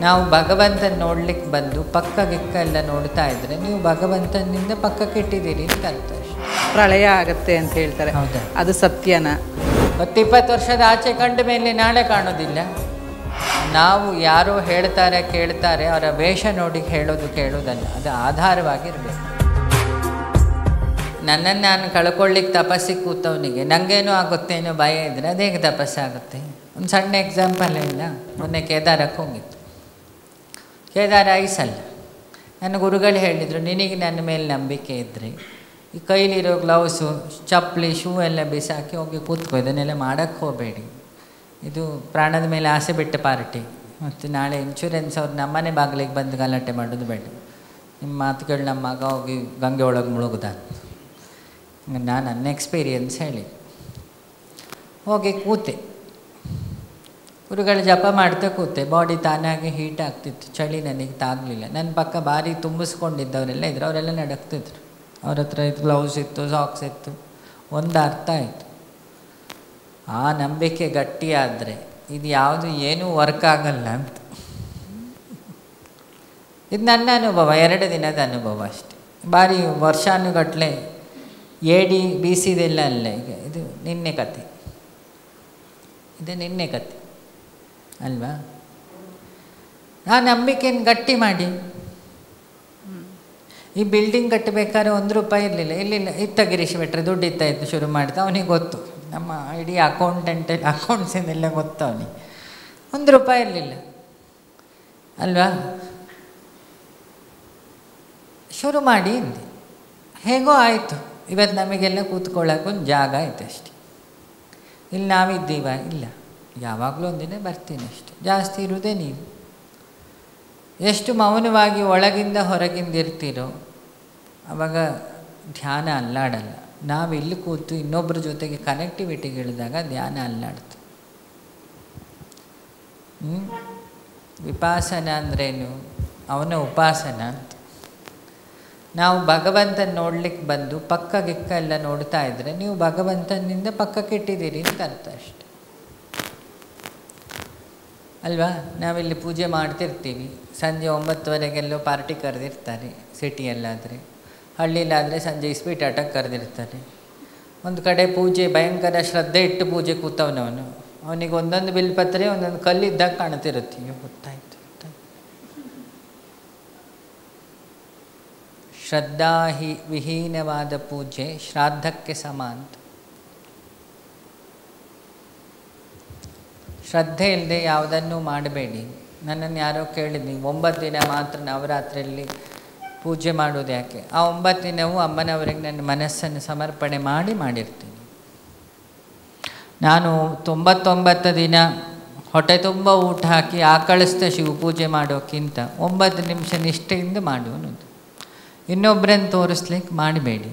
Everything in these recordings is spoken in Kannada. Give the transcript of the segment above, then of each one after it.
ನಾವು ಭಗವಂತನ ನೋಡ್ಲಿಕ್ಕೆ ಬಂದು ಪಕ್ಕ ಗಿಕ್ಕ ಎಲ್ಲ ನೋಡ್ತಾ ಇದ್ರೆ ನೀವು ಭಗವಂತನಿಂದ ಪಕ್ಕಕ್ಕೆ ಇಟ್ಟಿದ್ದೀರಿ ಅಂತ ಅರ್ಥ ಅಷ್ಟೆ. ಪ್ರಳಯ ಆಗತ್ತೆ ಅಂತ ಹೇಳ್ತಾರೆ ಹೌದಾ? ಅದು ಸತ್ಯನ ಹತ್ತು ಇಪ್ಪತ್ತು ವರ್ಷದ ಆಚೆ ಕಂಡ ಮೇಲೆ ನಾಳೆ ಕಾಣೋದಿಲ್ಲ ನಾವು ಯಾರೋ ಹೇಳ್ತಾರೆ ಕೇಳ್ತಾರೆ ಅವರ ವೇಷ ನೋಡಿ ಹೇಳೋದು ಕೇಳೋದಲ್ಲ ಅದು ಆಧಾರವಾಗಿರಬೇಕು ನನ್ನನ್ನು ನಾನು ಕಳ್ಕೊಳ್ಳಿಕ್ಕೆ ತಪಸ್ಸಿಗೆ ಕೂತವನಿಗೆ ನನಗೇನೋ ಆಗುತ್ತೇನೋ ಭಯ ಇದ್ದರೆ ಅದು ಹೇಗೆ ತಪಸ್ಸಾಗುತ್ತೆ ಒಂದು ಸಣ್ಣ ಎಕ್ಸಾಂಪಲ್ ಇಲ್ಲ ಮೊನ್ನೆ ಕೇದಾರಕ್ಕೆ ಹೋಗಿತ್ತು ಕೇದಾರ ಐಸಲ್ಲ ನನ್ನ ಗುರುಗಳು ಹೇಳಿದರು ನಿನಗೆ ನನ್ನ ಮೇಲೆ ನಂಬಿಕೆ ಇದ್ದರೆ ಈ ಕೈಲಿರೋ ಗ್ಲೌಸು ಚಪ್ಪಲಿ ಶೂ ಎಲ್ಲ ಬಿಸಾಕಿ ಹೋಗಿ ಕೂತ್ಕೋ ಇದನ್ನೆಲ್ಲ ಮಾಡೋಕ್ಕೆ ಹೋಗಬೇಡಿ ಇದು ಪ್ರಾಣದ ಮೇಲೆ ಆಸೆ ಬಿಟ್ಟ ಪಾರ್ಟಿ ಮತ್ತು ನಾಳೆ ಇನ್ಶೂರೆನ್ಸ್ ಅವ್ರು ನಮ್ಮನೆ ಬಾಗಿಲಿಗೆ ಬಂದು ಗಲಾಟೆ ಮಾಡೋದು ಬೇಡ ನಿಮ್ಮ ಮಾತುಗಳು ನಮ್ಮ ಮಗ ಹೋಗಿ ಗಂಗೆ ಒಳಗೆ ಮುಳುಗುದ ನಾನು ನನ್ನ ಎಕ್ಸ್ಪೀರಿಯನ್ಸ್ ಹೇಳಿ ಹೋಗಿ ಕೂತೆ ಗುರುಗಳು ಜಪ ಮಾಡ್ತಾ ಕೂತೆ ಬಾಡಿ ತಾನಾಗಿ ಹೀಟ್ ಆಗ್ತಿತ್ತು ಚಳಿ ನನಗೆ ತಾಗಲಿಲ್ಲ ನನ್ನ ಪಕ್ಕ ಭಾರಿ ತುಂಬಿಸ್ಕೊಂಡಿದ್ದವರೆಲ್ಲ ಇದ್ರು ಅವರೆಲ್ಲ ನಡಕ್ತಿದ್ರು ಅವ್ರ ಹತ್ರ ಇದು ಗ್ಲೌಸ್ ಇತ್ತು ಸಾಕ್ಸ್ ಇತ್ತು ಒಂದು ಅರ್ಥ ಆಯಿತು ಆ ನಂಬಿಕೆ ಗಟ್ಟಿಯಾದರೆ ಇದು ಯಾವುದು ಏನೂ ವರ್ಕ್ ಆಗಲ್ಲ ಅಂತ ಇದು ನನ್ನ ಅನುಭವ ಎರಡು ದಿನದ ಅನುಭವ ಅಷ್ಟೆ ಭಾರಿ ವರ್ಷಾನುಗಟ್ಟಲೆ ಏಡಿ ಬೀಸಿದೆಲ್ಲ ಅಲ್ಲ ಈಗ ಇದು ನಿನ್ನೆ ಕತೆ ಇದು ನಿನ್ನೆ ಕತೆ ಅಲ್ವಾ ಆ ನಂಬಿಕೆಯನ್ನು ಗಟ್ಟಿ ಮಾಡಿ ಈ ಬಿಲ್ಡಿಂಗ್ ಕಟ್ಟಬೇಕಾದ್ರೆ ಒಂದು ರೂಪಾಯಿ ಇರಲಿಲ್ಲ ಇಲ್ಲಿಲ್ಲ ಇತ್ತ ಗಿರೀಶ್ ಬಿಟ್ಟರೆ ದುಡ್ಡು ಇತ್ತ ಇತ್ತು ಶುರು ಮಾಡ್ತಾ ಅವನಿಗೆ ಗೊತ್ತು ನಮ್ಮ ಇಡೀ ಅಕೌಂಟೆಂಟ್ ಅಕೌಂಟ್ಸಿಂದೆಲ್ಲ ಗೊತ್ತು ಅವನಿಗೆ ಒಂದು ರೂಪಾಯಿ ಇರಲಿಲ್ಲ ಅಲ್ವಾ ಶುರು ಮಾಡಿ ಅಂದೆ ಹೇಗೋ ಆಯಿತು ಇವತ್ತು ನಮಗೆಲ್ಲ ಕೂತ್ಕೊಳ್ಳೋಕೆ ಒಂದು ಜಾಗ ಆಯ್ತು ಅಷ್ಟೆ ಇಲ್ಲಿ ನಾವಿದ್ದೀವ ಇಲ್ಲ ಯಾವಾಗಲೂ ಒಂದಿನ ಬರ್ತೀನಿ ಅಷ್ಟೆ ಜಾಸ್ತಿ ಇರುವುದೇ ನೀವು ಎಷ್ಟು ಮೌನವಾಗಿ ಒಳಗಿಂದ ಹೊರಗಿಂದ ಇರ್ತೀರೋ ಆವಾಗ ಧ್ಯಾನ ಅಲ್ಲಾಡಲ್ಲ ನಾವು ಇಲ್ಲಿ ಕೂತು ಇನ್ನೊಬ್ಬರ ಜೊತೆಗೆ ಕನೆಕ್ಟಿವಿಟಿಗೆ ಇಳಿದಾಗ ಧ್ಯಾನ ಅಲ್ಲಾಡ್ತು ಹ್ಞೂ ವಿಪಾಸನ ಅಂದ್ರೇನು ಅವನ ಉಪಾಸನ ಅಂತ ನಾವು ಭಗವಂತನ ನೋಡ್ಲಿಕ್ಕೆ ಬಂದು ಪಕ್ಕ ಗಿಕ್ಕ ಎಲ್ಲ ನೋಡ್ತಾ ಇದ್ರೆ ನೀವು ಭಗವಂತನಿಂದ ಪಕ್ಕಕ್ಕೆ ಇಟ್ಟಿದ್ದೀರಿ ಅಂತ ಅರ್ಥ ಅಷ್ಟೆ ಅಲ್ವಾ ನಾವಿಲ್ಲಿ ಪೂಜೆ ಮಾಡ್ತಿರ್ತೀವಿ ಸಂಜೆ ಒಂಬತ್ತುವರೆಗೆಲ್ಲೋ ಪಾರ್ಟಿ ಕರೆದಿರ್ತಾರೆ ಸಿಟಿಯಲ್ಲಾದರೆ ಹಳ್ಳಿಲಾದರೆ ಸಂಜೆ ಇಸ್ಪೀಟ್ ಆಟಕ್ಕೆ ಕರೆದಿರ್ತಾರೆ ಒಂದು ಕಡೆ ಪೂಜೆ ಭಯಂಕರ ಶ್ರದ್ಧೆ ಇಟ್ಟು ಪೂಜೆ ಕೂತವನವನು ಅವನಿಗೆ ಒಂದೊಂದು ಬಿಲ್ಪತ್ರೆ ಒಂದೊಂದು ಕಲ್ಲಿದ್ದಾಗ ಕಾಣ್ತಿರುತ್ತೆ ಅಯ್ಯೋ ಗೊತ್ತಾಯ್ತು ಗೊತ್ತಾಯ್ತು ಶ್ರದ್ಧಾ ಹಿ ವಿಹೀನವಾದ ಪೂಜೆ ಶ್ರಾದ್ದಕ್ಕೆ ಸಮ ಅಂತ ಶ್ರದ್ಧೆ ಇಲ್ಲದೆ ಯಾವುದನ್ನು ಮಾಡಬೇಡಿ ನನ್ನನ್ನು ಯಾರೋ ಕೇಳಿದ್ನಿ ಒಂಬತ್ತು ದಿನ ಮಾತ್ರ ನವರಾತ್ರಿಯಲ್ಲಿ ಪೂಜೆ ಮಾಡೋದು ಯಾಕೆ ಆ ಒಂಬತ್ತು ದಿನವೂ ಅಮ್ಮನವರಿಗೆ ನನ್ನ ಮನಸ್ಸನ್ನು ಸಮರ್ಪಣೆ ಮಾಡಿ ಮಾಡಿರ್ತೀನಿ ನಾನು ತೊಂಬತ್ತೊಂಬತ್ತು ದಿನ ಹೊಟ್ಟೆ ತುಂಬ ಊಟ ಹಾಕಿ ಆಕಳಿಸ್ದ ಶಿವ ಪೂಜೆ ಮಾಡೋಕ್ಕಿಂತ ಒಂಬತ್ತು ನಿಮಿಷ ನಿಷ್ಠೆಯಿಂದ ಮಾಡು ಅನ್ನೋದು ಇನ್ನೊಬ್ಬರನ್ನು ತೋರಿಸ್ಲಿಕ್ಕೆ ಮಾಡಬೇಡಿ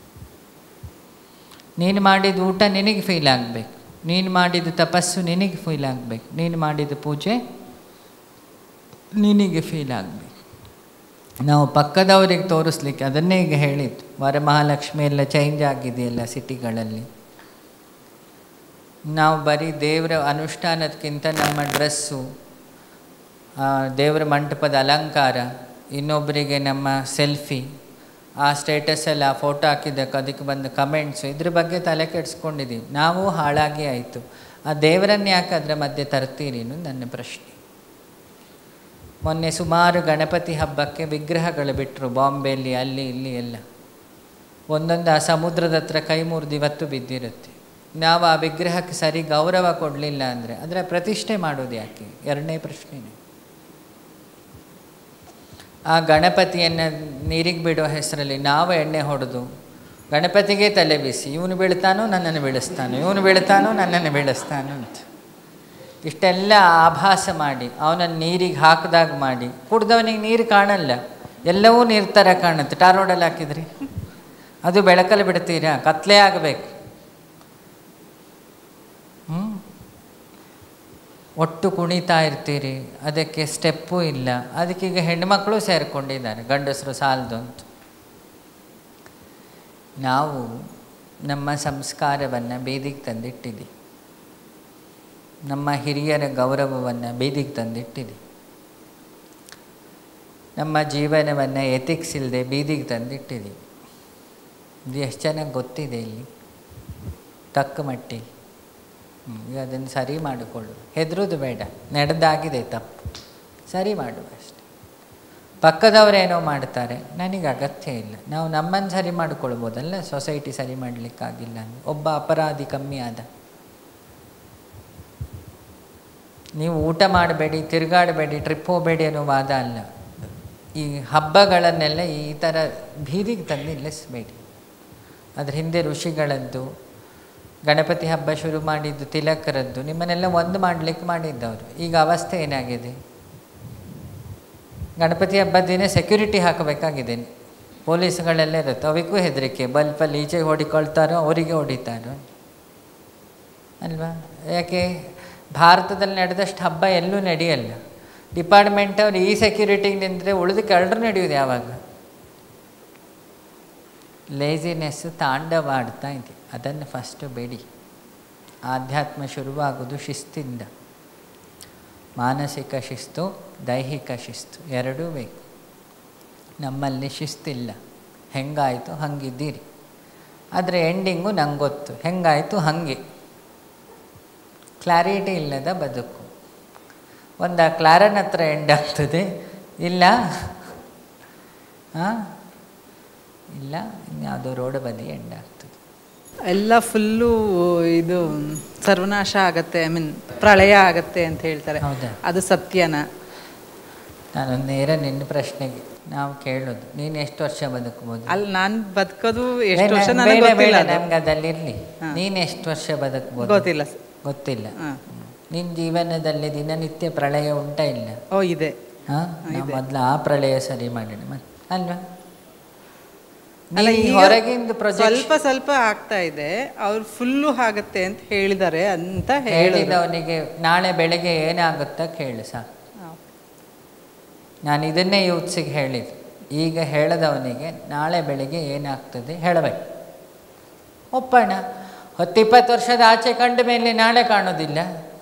ನೀನು ಮಾಡಿದ ಊಟ ನಿನಗೆ ಫೀಲ್ ಆಗಬೇಕು ನೀನು ಮಾಡಿದ ತಪಸ್ಸು ನಿನಗೆ ಫೀಲ್ ಆಗಬೇಕು ನೀನು ಮಾಡಿದ ಪೂಜೆ ನಿನಗೆ ಫೀಲ್ ಆಗಬೇಕು ನಾವು ಪಕ್ಕದವರಿಗೆ ತೋರಿಸ್ಲಿಕ್ಕೆ ಅದನ್ನೇ ಈಗ ಹೇಳಿದ್ದು ವರಮಹಾಲಕ್ಷ್ಮಿ ಎಲ್ಲ ಚೇಂಜ್ ಆಗಿದೆಯಲ್ಲ ಸಿಟಿಗಳಲ್ಲಿ ನಾವು ಬರೀ ದೇವರ ಅನುಷ್ಠಾನದಕ್ಕಿಂತ ನಮ್ಮ ಡ್ರೆಸ್ಸು ದೇವರ ಮಂಟಪದ ಅಲಂಕಾರ ಇನ್ನೊಬ್ಬರಿಗೆ ನಮ್ಮ ಸೆಲ್ಫಿ ಆ ಸ್ಟೇಟಸಲ್ಲಿ ಆ ಫೋಟೋ ಹಾಕಿದ್ದಕ್ಕೆ ಅದಕ್ಕೆ ಬಂದ ಕಮೆಂಟ್ಸು ಇದ್ರ ಬಗ್ಗೆ ತಲೆ ಕೆಡಿಸ್ಕೊಂಡಿದ್ದೀವಿ ನಾವು ಹಾಳಾಗಿ ಆಯಿತು ಆ ದೇವರನ್ನು ಯಾಕೆ ಅದರ ಮಧ್ಯೆ ತರ್ತೀರಿ ಅನ್ನೋದು ನನ್ನ ಪ್ರಶ್ನೆ ಮೊನ್ನೆ ಸುಮಾರು ಗಣಪತಿ ಹಬ್ಬಕ್ಕೆ ವಿಗ್ರಹಗಳು ಬಿಟ್ಟರು ಬಾಂಬೆಯಲ್ಲಿ ಅಲ್ಲಿ ಇಲ್ಲಿ ಎಲ್ಲ ಒಂದೊಂದು ಆ ಸಮುದ್ರದ ಹತ್ರ ಕೈ ಮುರಿದು ಇವತ್ತು ಬಿದ್ದಿರುತ್ತೆ ನಾವು ಆ ವಿಗ್ರಹಕ್ಕೆ ಸರಿ ಗೌರವ ಕೊಡಲಿಲ್ಲ ಅಂದರೆ ಅದರ ಪ್ರತಿಷ್ಠೆ ಮಾಡೋದು ಯಾಕೆ ಎರಡನೇ ಪ್ರಶ್ನೆನೇ ಆ ಗಣಪತಿಯನ್ನು ನೀರಿಗೆ ಬಿಡೋ ಹೆಸರಲ್ಲಿ ನಾವು ಎಣ್ಣೆ ಹೊಡೆದು ಗಣಪತಿಗೆ ತಲೆ ಬೀಸಿ ಇವನು ಬೀಳ್ತಾನೋ ನನ್ನನ್ನು ಬೀಳಿಸ್ತಾನೋ ಇವನು ಬೀಳ್ತಾನೋ ನನ್ನನ್ನು ಬೀಳಿಸ್ತಾನೋ ಅಂತ ಇಷ್ಟೆಲ್ಲ ಆಭಾಸ ಮಾಡಿ ಅವನನ್ನು ನೀರಿಗೆ ಹಾಕಿದಾಗ ಮಾಡಿ ಕುಡ್ದವನಿಗೆ ನೀರು ಕಾಣಲ್ಲ ಎಲ್ಲವೂ ನೀರು ಥರ ಕಾಣುತ್ತೆ ಟಾರ್ ರೋಡಲ್ಲಿ ಹಾಕಿದ್ರಿ ಅದು ಬೆಳಕಲ್ಲಿ ಬಿಡ್ತೀರಾ ಕತ್ಲೆ ಆಗಬೇಕು ಹ್ಞೂ ಒಟ್ಟು ಕುಣಿತಾ ಇರ್ತೀರಿ ಅದಕ್ಕೆ ಸ್ಟೆಪ್ಪು ಇಲ್ಲ ಅದಕ್ಕೀಗ ಹೆಣ್ಮಕ್ಳು ಸೇರಿಕೊಂಡಿದ್ದಾರೆ ಗಂಡಸರು ಸಾಲದು ಅಂತ ನಾವು ನಮ್ಮ ಸಂಸ್ಕಾರವನ್ನು ಬೀದಿಗೆ ತಂದಿಟ್ಟಿದ್ದೀವಿ ನಮ್ಮ ಹಿರಿಯರ ಗೌರವವನ್ನು ಬೀದಿಗೆ ತಂದಿಟ್ಟಿದ್ದೀವಿ ನಮ್ಮ ಜೀವನವನ್ನು ಎಥಿಕ್ಸ್ ಇಲ್ಲದೆ ಬೀದಿಗೆ ತಂದಿಟ್ಟಿದ್ದೀವಿ ಇದು ಎಷ್ಟು ಚೆನ್ನಾಗಿ ಗೊತ್ತಿದೆ ಇಲ್ಲಿ ತಕ್ಕ ಮಟ್ಟಿಗೆ ಹ್ಮ್, ಈಗ ಅದನ್ನು ಸರಿ ಮಾಡಿಕೊಳ್ಳು ಹೆದರೋದು ಬೇಡ ನಡೆದಾಗಿದೆ ತಪ್ಪು ಸರಿ ಮಾಡುವ ಅಷ್ಟೆ ಪಕ್ಕದವರೇನೋ ಮಾಡ್ತಾರೆ ನನಗೆ ಅಗತ್ಯ ಇಲ್ಲ ನಾವು ನಮ್ಮನ್ನು ಸರಿ ಮಾಡ್ಕೊಳ್ಬೋದಲ್ಲ ಸೊಸೈಟಿ ಸರಿ ಮಾಡಲಿಕ್ಕಾಗಿಲ್ಲ ಅಂದ್ರೆ ಒಬ್ಬ ಅಪರಾಧಿ ಕಮ್ಮಿ ಆದ ನೀವು ಊಟ ಮಾಡಬೇಡಿ ತಿರುಗಾಡಬೇಡಿ ಟ್ರಿಪ್ ಹೋಗಬೇಡಿ ಅನ್ನೋ ವಾದ ಅಲ್ಲ ಈ ಹಬ್ಬಗಳನ್ನೆಲ್ಲ ಈ ಥರ ಬೀದಿಗೆ ತಂದು ನಿಲ್ಲಿಸಬೇಡಿ ಅದ್ರ ಹಿಂದೆ ಋಷಿಗಳದ್ದು ಗಣಪತಿ ಹಬ್ಬ ಶುರು ಮಾಡಿದ್ದು ತಿಲಕರದ್ದು ನಿಮ್ಮನ್ನೆಲ್ಲ ಒಂದು ಮಾಡಲಿಕ್ಕೆ ಮಾಡಿದ್ದವರು ಈಗ ಅವಸ್ಥೆ ಏನಾಗಿದೆ ಗಣಪತಿ ಹಬ್ಬದ ದಿನ ಸೆಕ್ಯೂರಿಟಿ ಹಾಕಬೇಕಾಗಿದೆ ಪೊಲೀಸ್ಗಳೆಲ್ಲ ಇರುತ್ತೆ ಅವಕ್ಕೂ ಹೆದರಿಕೆ ಬಲ್ಪಲ್ಲಿ ಈಚೆಗೆ ಹೊಡಿಕೊಳ್ತಾರೋ ಅವರಿಗೆ ಹೊಡಿತಾರೋ ಅಲ್ವಾ ಯಾಕೆ ಭಾರತದಲ್ಲಿ ನಡೆದಷ್ಟು ಹಬ್ಬ ಎಲ್ಲೂ ನಡೆಯಲ್ಲ ಡಿಪಾರ್ಟ್ಮೆಂಟ್ ಅವ್ರು ಈ ಸೆಕ್ಯೂರಿಟಿಗೆ ನಿಂತರೆ ಉಳಿದಕ್ಕೆ ಎರಡರೂ ನಡೆಯೋದು ಯಾವಾಗ ಲೇಜಿನೆಸ್ಸು ತಾಂಡವಾಡ್ತಾ ಇದೆ ಅದನ್ನು ಫಸ್ಟು ಬೇಡಿ ಆಧ್ಯಾತ್ಮ ಶುರುವಾಗೋದು ಶಿಸ್ತಿಂದ ಮಾನಸಿಕ ಶಿಸ್ತು ದೈಹಿಕ ಶಿಸ್ತು ಎರಡೂ ಬೇಕು ನಮ್ಮಲ್ಲಿ ಶಿಸ್ತಿಲ್ಲ ಹೆಂಗಾಯಿತು ಹಂಗಿದ್ದೀರಿ ಆದರೆ ಎಂಡಿಂಗು ನಂಗೆ ಗೊತ್ತು ಹೆಂಗಾಯಿತು ಹಾಗೆ ಕ್ಲಾರಿಟಿ ಇಲ್ಲದ ಬದುಕು ಒಂದು ಕ್ಲಾರನ್ ಹತ್ರ ಎಂಡ್ ಆಗ್ತದೆ ಇಲ್ಲ ಹಾಂ ಇಲ್ಲ ಇನ್ಯಾವುದೋ ರೋಡ್ ಬದಿ ಎಂಡ್ ಆಗ್ತದೆ ಎಲ್ಲ ಫುಲ್ಲು ಇದು ಸರ್ವನಾಶ ಆಗತ್ತೆ ಐ ಮೀನ್ ಪ್ರಳಯ ಆಗತ್ತೆ ಅಂತ ಹೇಳ್ತಾರೆ ಹೌದಾ ಅದು ಸತ್ಯನ ನಾನೊಂದು ನೇರ ನಿನ್ನ ಪ್ರಶ್ನೆಗೆ ನಾವು ಕೇಳೋದು ನೀನು ಎಷ್ಟು ವರ್ಷ ಬದುಕ್ಬೋದು ಅಲ್ಲಿ ನಾನು ಬದುಕೋದು ಎಷ್ಟು ವರ್ಷ ಬೇಡ, ನನಗೆ ಬೇಡ, ಗೊತ್ತಿಲ್ಲ ಬೇಡ, ಅದು. ನಮ್ಗೆ ಅದಲ್ಲಿರಲಿ ಹಾ. ನೀನು ಎಷ್ಟು ವರ್ಷ ಬದುಕ್ಬೋದು ಗೊತ್ತಿಲ್ಲ ಸ- ಗೊತ್ತಿಲ್ಲ ಹಾ. ನಿನ್ನ ಜೀವನದಲ್ಲಿ ದಿನನಿತ್ಯ ಪ್ರಳಯ ಉಂಟಾ ಇಲ್ಲ ಓ ಇದೆ ಹಾಂ ನಾವು ಮೊದಲು ಆ ಪ್ರಳಯ ಸರಿ ಮಾಡೋಣ ಮತ್ತೆ ಅಲ್ವಾ ಅಲ್ಲ, ನೀನು ಈಗ ಹೊರಗಿಂದ ಪ್ರೊಜೆಕ್ಟ್ ಸ್ವಲ್ಪ ಸ್ವಲ್ಪ ಆಗ್ತಾ ಇದೆ ಅವ್ರು ಫುಲ್ಲು ಆಗತ್ತೆ ಅಂತ ಹೇಳಿದ್ದಾರೆ ಅಂತ ಹೇಳಿದ್ರು ಹೇಳಿದವನಿಗೆ ನಾಳೆ ಬೆಳಗ್ಗೆ ಏನಾಗುತ್ತಾ ಕೇಳು ಸಾಕು ನಾನು ಇದನ್ನೇ ಯೂತ್ಸಿಗೆ ಹೇಳಿದ್ದು ಈಗ ಹೇಳದವನಿಗೆ ನಾಳೆ ಬೆಳಿಗ್ಗೆ ಏನಾಗ್ತದೆ ಹೇಳಬೇಕು ಒಪ್ಪಣ ಹತ್ತಿಪ್ಪತ್ತು ವರ್ಷದ ಆಚೆ ಕಂಡ ಮೇಲೆ ನಾಳೆ ಕಾಣೋದಿಲ್ಲ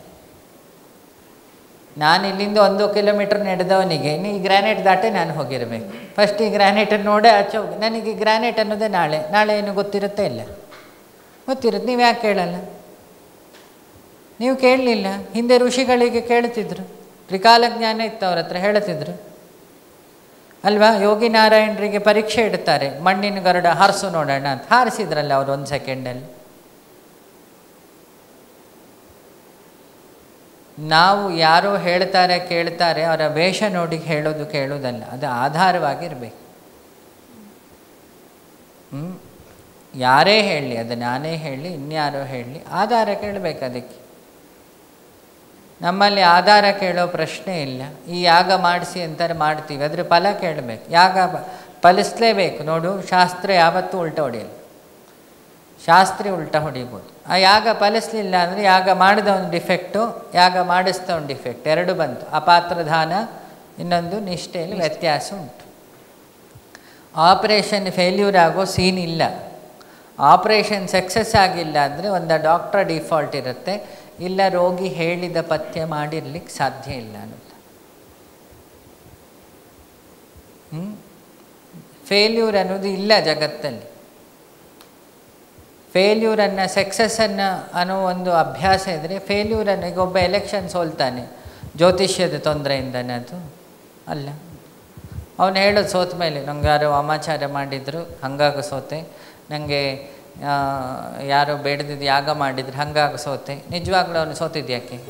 ನಾನು ಇಲ್ಲಿಂದ ಒಂದು ಕಿಲೋಮೀಟರ್ ನಡೆದವನಿಗೆ ನೀ ಈ ಗ್ರಾನೈಟ್ ದಾಟೆ ನಾನು ಹೋಗಿರಬೇಕು ಫಸ್ಟ್ ಈ ಗ್ರಾನೈಟನ್ನು ನೋಡೇ ಆಚೆ ಹೋಗಿ ನನಗೆ ಈ ಗ್ರಾನೈಟ್ ಅನ್ನೋದೇ ನಾಳೆ ನಾಳೆ ಏನು ಗೊತ್ತಿರುತ್ತೆ ಇಲ್ಲ ಗೊತ್ತಿರುತ್ತೆ ನೀವು ಯಾಕೆ ಕೇಳಲ್ಲ ನೀವು ಕೇಳಲಿಲ್ಲ ಹಿಂದೆ ಋಷಿಗಳಿಗೆ ಕೇಳ್ತಿದ್ರು ತ್ರಿಕಾಲ ಜ್ಞಾನ ಇತ್ತು ಅವ್ರ ಹತ್ರ ಹೇಳ್ತಿದ್ರು ಅಲ್ವಾ ಯೋಗಿ ನಾರಾಯಣರಿಗೆ ಪರೀಕ್ಷೆ ಇಡ್ತಾರೆ ಮಣ್ಣಿನ ಗರುಡ ಹಾರಿಸು ನೋಡೋಣ ಅಂತ ಹಾರಿಸಿದ್ರಲ್ಲ ಅವ್ರು ಒಂದು ಸೆಕೆಂಡಲ್ಲಿ ನಾವು ಯಾರೋ ಹೇಳ್ತಾರೆ ಕೇಳ್ತಾರೆ ಅವರ ವೇಷ ನೋಡಿ ಹೇಳೋದು ಕೇಳೋದಲ್ಲ ಅದು ಆಧಾರವಾಗಿರಬೇಕು ಹ್ಞೂ ಯಾರೇ ಹೇಳಲಿ ಅದು ನಾನೇ ಹೇಳಲಿ ಇನ್ಯಾರೋ ಹೇಳಲಿ ಆಧಾರ ಕೇಳಬೇಕು ಅದಕ್ಕೆ ನಮ್ಮಲ್ಲಿ ಆಧಾರ ಕೇಳೋ ಪ್ರಶ್ನೆ ಇಲ್ಲ ಈ ಯಾಗ ಮಾಡಿಸಿ ಅಂತಾರೆ ಮಾಡ್ತೀವಿ ಅದ್ರ ಫಲ ಕೇಳಬೇಕು ಯಾಗ ಬ- ಫಲಿಸ್ಲೇಬೇಕು ನೋಡು ಶಾಸ್ತ್ರ ಯಾವತ್ತೂ ಉಲ್ಟ ಹೊಡೆಯಲ್ಲ ಶಾಸ್ತ್ರಿ ಉಲ್ಟ ಹೊಡಿಬೋದು ಆ ಯಾಗ ಫಲಿಸ್ಲಿಲ್ಲ ಅಂದರೆ ಯಾಗ ಮಾಡಿದವನ ಡಿಫೆಕ್ಟು ಯಾಗ ಮಾಡಿಸಿದವನ ಡಿಫೆಕ್ಟ್ ಎರಡು ಬಂತು ಅಪಾತ್ರಧಾನ ಇನ್ನೊಂದು ನಿಷ್ಠೆಯಲ್ಲಿ ವ್ಯತ್ಯಾಸ ಉಂಟು ಆಪರೇಷನ್ ಫೇಲ್ಯೂರ್ ಆಗೋ ಸೀನ್ ಇಲ್ಲ ಆಪರೇಷನ್ ಸಕ್ಸಸ್ ಆಗಿಲ್ಲ ಅಂದರೆ ಒಂದು ಡಾಕ್ಟ್ರ ಡಿಫಾಲ್ಟ್ ಇರುತ್ತೆ ಇಲ್ಲ ರೋಗಿ ಹೇಳಿದ ಪಥ್ಯ ಮಾಡಿರ್ಲಿಕ್ಕೆ ಸಾಧ್ಯ ಇಲ್ಲ ಅನ್ನೋದು ಫೇಲ್ಯೂರ್ ಅನ್ನೋದು ಇಲ್ಲ ಜಗತ್ತಲ್ಲಿ ಫೇಲ್ಯೂರನ್ನು ಸಕ್ಸಸ್ಸನ್ನು ಅನ್ನೋ ಒಂದು ಅಭ್ಯಾಸ ಇದ್ದರೆ ಫೇಲ್ಯೂರನ್ನು ಈಗ ಒಬ್ಬ ಎಲೆಕ್ಷನ್ ಸೋಲ್ತಾನೆ ಜ್ಯೋತಿಷ್ಯದ ತೊಂದರೆಯಿಂದನೇ ಅದು ಅಲ್ಲ ಅವನು ಹೇಳೋದು ಸೋತ ಮೇಲೆ ನಂಗೆ ಯಾರೋ ವಾಮಾಚಾರ ಮಾಡಿದರು ಹಂಗಾಗಿ ಸೋತೆ ನನಗೆ ಯಾರೋ ಬೇಡದಿದ್ದು ಯಾಗ ಮಾಡಿದ್ರು ಹಂಗಾಗಿ ಸೋತೆ ನಿಜವಾಗ್ಲೂ ಅವನು ಸೋತಿದ್ಯಾಕೆ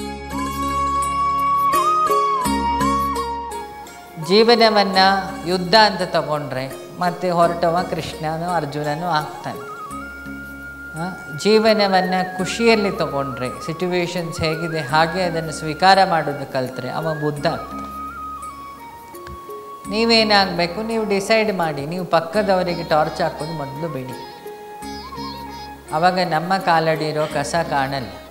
ಜೀವನವನ್ನು ಯುದ್ಧ ಅಂತ ತಗೊಂಡ್ರೆ ಮತ್ತೆ ಹೊರಟವ ಕೃಷ್ಣನೂ ಅರ್ಜುನನೂ ಆಗ್ತಾನೆ ಆ, ಜೀವನವನ್ನು ಖುಷಿಯಲ್ಲಿ ತಗೊಂಡ್ರೆ ಸಿಚುವೇಶನ್ಸ್ ಹೇಗಿದೆ ಹಾಗೆ ಅದನ್ನು ಸ್ವೀಕಾರ ಮಾಡೋದು ಕಲ್ತ್ರೆ ಅವ ಬುದ್ಧ ಆಗ್ತಾನೆ ನೀವೇನಾಗಬೇಕು ನೀವು ಡಿಸೈಡ್ ಮಾಡಿ ನೀವು ಪಕ್ಕದವರಿಗೆ ಟಾರ್ಚ್ ಹಾಕೋದು ಮೊದಲು ಬಿಡಿ ಆವಾಗ ನಮ್ಮ ಕಾಲಡಿರೋ ಕಸ ಕಾಣಲ್ಲ